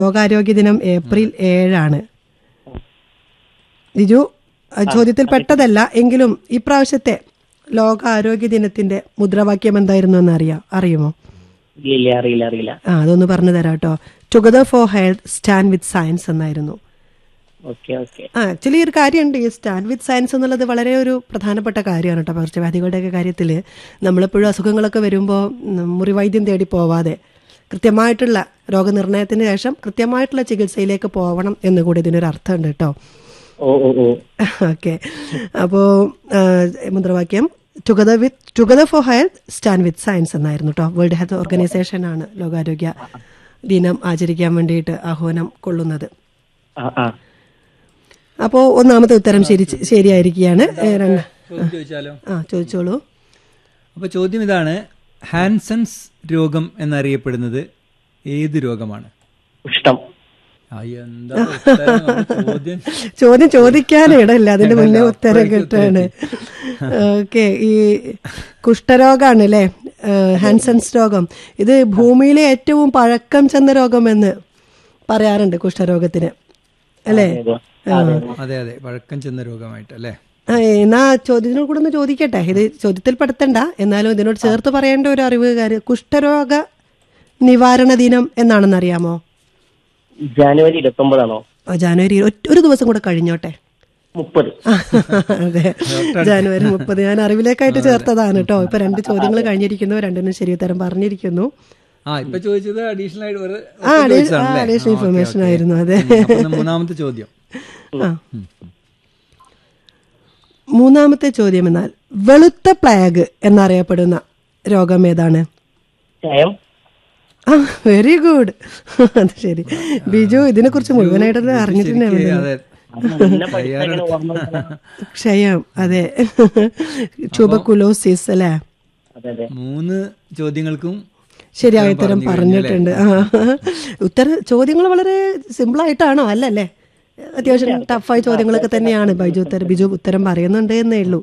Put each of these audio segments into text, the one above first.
ലോകാരോഗ്യ ദിനം ഏപ്രിൽ ഏഴാണ് ജിജു ആ, ചോദ്യത്തിൽ പെട്ടതല്ല എങ്കിലും ഇപ്രാവശ്യത്തെ ലോകാരോഗ്യ ദിനത്തിന്റെ മുദ്രാവാക്യം എന്തായിരുന്നു എന്ന് അറിയാം അറിയുമോ ഇല്ല ഇല്ല അറിയില്ല അറിയില്ല ആ അതൊന്ന് പറഞ്ഞു തരാം കേട്ടോ together for health stand with science എന്നായിരുന്നു ഓക്കെ ഓക്കെ ആ ആക്ച്വലി ഒരു കാര്യമുണ്ട് ഈ സ്റ്റാൻഡ് വിത്ത് സയൻസ് എന്നുള്ളത് വളരെ ഒരു പ്രധാനപ്പെട്ട കാര്യമാണ് കേട്ടോ പകർച്ചവ്യാധികളുടെയൊക്കെ കാര്യത്തിൽ നമ്മളെപ്പോഴും അസുഖങ്ങളൊക്കെ വരുമ്പോൾ മുറിവൈദ്യം തേടി പോവാതെ കൃത്യമായിട്ടുള്ള രോഗനിർണയത്തിന് ശേഷം കൃത്യമായിട്ടുള്ള ചികിത്സയിലേക്ക് പോകണം എന്ന് കൂടി ഇതിനൊരു അർത്ഥമുണ്ട് കേട്ടോ ഓ ഓ ഓ ഓക്കെ അപ്പോൾ മുദ്രാവാക്യം together with together for health stand with science എന്നായിരുന്നു കേട്ടോ വേൾഡ് ഹെൽത്ത് ഓർഗനൈസേഷൻ ആണ് ലോകാരോഗ്യ ദിനം ആചരിക്കാൻ വേണ്ടിയിട്ട് ആഹ്വാനം കൊള്ളുന്നത് ആ ആ അപ്പോൾ ഒന്നാമത്തെ ഉത്തരം ശരി ശരിയായിരിക്കുകയാണ് ഏ, രണ്ട് ചോദ്യം ചോദിച്ചാലോ ആ ചോദിച്ചോളൂ അപ്പൊ ചോദ്യം ഇതാണ് ഹാൻസൺസ് രോഗം എന്നറിയപ്പെടുന്നത് ഏത് രോഗമാണ് ഇഷ്ടം ആ, എന്താ ഉത്തരം? ചോദ്യം ചോദ്യം ചോദിക്കാനിടയില്ല അതിന്റെ മുന്നേ ഉത്തരം കിട്ടാണ് ഓക്കെ ഈ കുഷ്ഠരോഗാണ് അല്ലേ ഹാൻസൺസ് രോഗം ഇത് ഭൂമിയിലെ ഏറ്റവും പഴക്കം ചെന്ന രോഗമെന്ന് പറയാറുണ്ട് കുഷ്ഠരോഗത്തിന് അല്ലേ ഏതോ? ആ. അതെ അതെ പഴക്കം ചെന്ന രോഗമായിട്ട് അല്ലേ ആ, എന്നാ ചോദ്യത്തിനോട് കൂടെ ഒന്ന് ചോദിക്കട്ടെ ഇത് ചോദ്യത്തിൽ പെടുത്തണ്ട എന്നാലും ഇതിനോട് ചേർത്ത് പറയേണ്ട ഒരു അറിവ് കാര്യം കുഷ്ഠരോഗ നിവാരണ ദിനം എന്നാണെന്ന് അറിയാമോ ജനുവരി ഇരുപത്തി ഒമ്പതാണോ ആ, ജനുവരി ഒറ്റ- ഒരു ദിവസം കൂടെ കഴിഞ്ഞോട്ടെ മുപ്പത് അതെ ജനുവരി മുപ്പത് ഞാൻ അറിവിലേക്കായിട്ട് ചേർത്തതാണ് കേട്ടോ ഇപ്പൊ രണ്ട് ചോദ്യങ്ങൾ കഴിഞ്ഞിരിക്കുന്നു രണ്ടിനും ശരി ഉത്തരം പറഞ്ഞിരിക്കുന്നു ആ ഇപ്പൊ ചോദിച്ചത് അഡീഷണൽ ആയിട്ട് ഒരു ആ ഒറ്റ ചോദിച്ചതാണല്ലേ? അഡീഷണൽ ആ, ഓക്കേ, ഇൻഫർമേഷൻ ഓക്കേ. ആയിരുന്നു അതെ ഉം, അപ്പൊ എന്നാ മൂന്നാമത്തെ ചോദ്യം ആ. മൂന്നാമത്തെ ചോദ്യം എന്നാൽ വെളുത്ത പ്ലാഗ് എന്നറിയപ്പെടുന്ന രോഗം ഏതാണ് ചയം ആ വെരി ഗുഡ് അത് ശരി ബിജു ഇതിനെ കുറിച്ച് മുഴുവനായിട്ട് അറിഞ്ഞിട്ടുണ്ട് ശരിക്ക് അതെ അത് മുന്നേ പഠിച്ചങ്ങനെ ഓർമ്മ വരുന്നില്ല. ക്ഷയം അതെ ട്യൂബക്കുലോസിസ് അല്ലേ അതെ അതെ മൂന്ന് ചോദ്യങ്ങൾക്കും ശരിയായ ഉത്തരം പറഞ്ഞിട്ടുണ്ട് ആ ഉത്തര ചോദ്യങ്ങൾ വളരെ സിമ്പിൾ ആയിട്ടാണോ അല്ലല്ലേ അത്യാവശ്യം ടഫായ ചോദ്യങ്ങളൊക്കെ തന്നെയാണ് ബൈജു ഉത്തരം ബിജു ഉത്തരം പറയുന്നുണ്ട് എന്നേ ഉള്ളൂ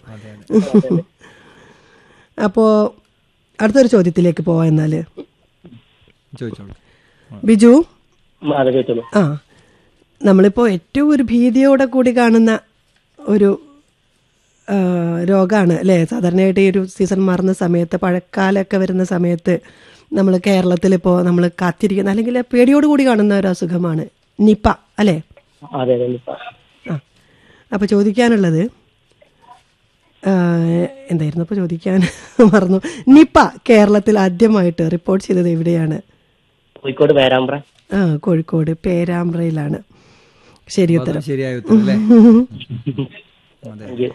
അപ്പോ അടുത്തൊരു ചോദ്യത്തിലേക്ക് പോവാ എന്നാല് ചോദിച്ചോളൂ ഉം, ബിജു അതെ ചോദിച്ചോളൂ ആ നമ്മളിപ്പോൾ ഏറ്റവും ഒരു ഭീതിയോടെ കൂടി കാണുന്ന ഒരു രോഗമാണ് അല്ലേ സാധാരണയായിട്ട് ഈ ഒരു സീസൺ മാറുന്ന സമയത്ത് പഴക്കാലമൊക്കെ വരുന്ന സമയത്ത് നമ്മൾ കേരളത്തിൽ ഇപ്പോൾ നമ്മൾ കാത്തിരിക്കുന്ന അല്ലെങ്കിൽ പേടിയോട് കൂടി കാണുന്ന ഒരു അസുഖമാണ് നിപ്പ അല്ലേ അതെ അതെ ഇപ്പൊ ആ അപ്പോൾ ചോദിക്കാനുള്ളത് ആ, എന്തായിരുന്നു അപ്പോൾ ചോദിക്കാൻ മറന്നു നിപ്പ കേരളത്തിൽ ആദ്യമായിട്ട് റിപ്പോർട്ട് ചെയ്തത് എവിടെയാണ് കോഴിക്കോട് പേരാമ്പ്ര ആ കോഴിക്കോട് പേരാമ്പ്രയിലാണ് ശരി ഉത്തരം അതും ശരിയായ ഉത്തരം അല്ലേ അതെ എനിക്ക്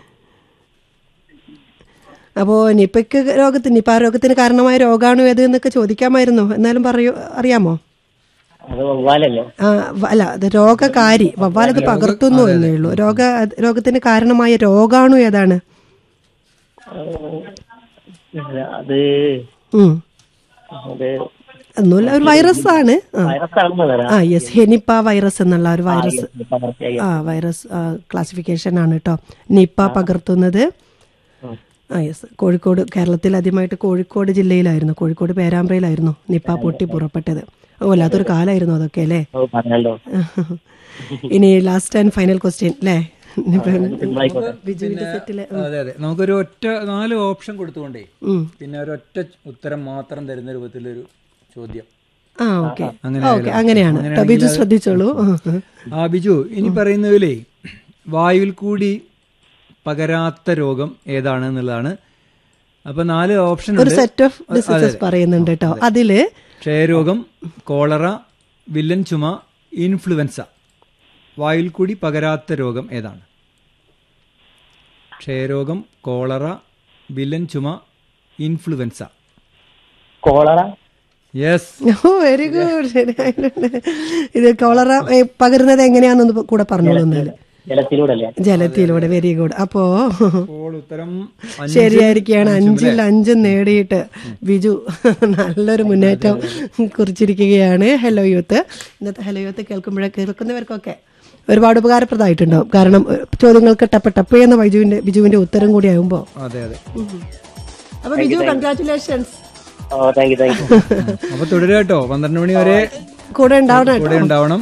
അപ്പോ നിപ്പയ്ക്ക് രോഗത്തിന് നിപ്പ രോഗത്തിന് കാരണമായ രോഗാണു ഏത് എന്നൊക്കെ ചോദിക്കാമായിരുന്നു എന്നാലും പറയൂ അറിയാമോ അത് വവ്വാലല്ലേ ആ വ- അല്ല അത് രോഗകാരി വവ്വാലത് പകർത്തുന്നു എന്നേ ഉള്ളൂ രോഗ അത് രോഗത്തിന് കാരണമായ രോഗാണു ഏതാണ് അത് ഉം അത് ഒന്നുമില്ല ഒരു വൈറസ് ആണ് ആ. വൈറസ് ആണെന്ന് പറയാം ആ യെസ് ഹെനിപ്പ വൈറസ് എന്നുള്ള ഒരു വൈറസ് പകർച്ചയായി ആ വൈറസ് ക്ലാസിഫിക്കേഷൻ ആണ് കേട്ടോ നിപ്പ പകർത്തുന്നത് ആ യെസ് കോഴിക്കോട് കേരളത്തിൽ ആദ്യമായിട്ട് കോഴിക്കോട് ജില്ലയിലായിരുന്നു കോഴിക്കോട് പേരാമ്പ്രയിലായിരുന്നു നിപ്പ പൊട്ടി പുറപ്പെട്ടത് ഓ വല്ലാത്തൊരു കാലമായിരുന്നു അതൊക്കെ അല്ലേ ഓ പറഞ്ഞല്ലോ ഇനി ലാസ്റ്റ് ആൻഡ് ഫൈനൽ ക്വസ്റ്റ്യൻ അല്ലേ ആയിക്കോട്ടെ ബിജുവിന്റെ സെറ്റില് അതെ അതെ നമുക്കൊരു ഒറ്റ നാല് ഓപ്ഷൻ കൊടുത്തുകൊണ്ടേ ഉം. പിന്നെ ഒരൊറ്റ ഉത്തരം മാത്രം തരുന്ന രൂപത്തിലൊരു ചോദ്യം ആ ഓക്കെ അങ്ങനെ ഓക്കെ അങ്ങനെയാണ് കേട്ടോ ബിജു ശ്രദ്ധിച്ചോളൂ ഉം. ആ ബിജു ഇനി പറയുന്നതിലേ വായുവിൽ കൂടി പകരാത്ത രോഗം ഏതാണ് എന്നുള്ളതാണ് അപ്പൊ നാല് ഓപ്ഷൻ ഒരു ഉണ്ട് സെറ്റ് ഓഫ് ഡിസീസസ് പറയുന്നുണ്ട് കേട്ടോ അതില് ക്ഷയരോഗം കോളറ വില്ലൻ ചുമ ഇൻഫ്ലുവൻസ വായുവിൽ കൂടി പകരാത്ത രോഗം ഏതാണ് ക്ഷയരോഗം കോളറ വില്ലൻ ചുമ ഇൻഫ്ലുവൻസ കോളറ യെസ് ഓ വെരി ഗുഡ് ശരിയായിട്ടുണ്ട് ഇത് കോളറ ഏ, പകരുന്നത് എങ്ങനെയാണെന്ന് കൂടെ പറഞ്ഞോളൂ എന്നാല് ജലത്തിലൂടെ അല്ലേ ജലത്തിലൂടെ വെരി ഗുഡ് അപ്പോ അപ്പോൾ ഉത്തരം അഞ്ച് ശരിയായിരിക്കുകയാണ് അഞ്ചിൽ അഞ്ചും നേടിയിട്ട് ബിജു നല്ലൊരു മുന്നേറ്റം കുറിച്ചിരിക്കുകയാണ് ഹലോ യൂത്ത് ഇന്നത്തെ ഹലോ യൂത്ത് കേൾക്കുമ്പോഴേ കേൾക്കുന്നവർക്കൊക്കെ ഒരുപാട് ഉപകാരപ്രദമായിട്ടുണ്ടാവും കാരണം ഏഹ്, ചോദ്യങ്ങൾക്ക് ടപ്പ് ടപ്പ് എന്ന ബിജുവിന്റെ ബിജുവിന്റെ ഉത്തരം കൂടി ആകുമ്പോ അതെ അതെ അപ്പൊ ബിജു കൺഗ്രാറ്റുലേഷൻസ് ഓ താങ്ക് യു താങ്ക് യു അപ്പൊ തുടരുക കേട്ടോ പന്ത്രണ്ട് മണി വരെ കൂടെ ഉണ്ടാവണം കൂടെ ഉണ്ടാവണം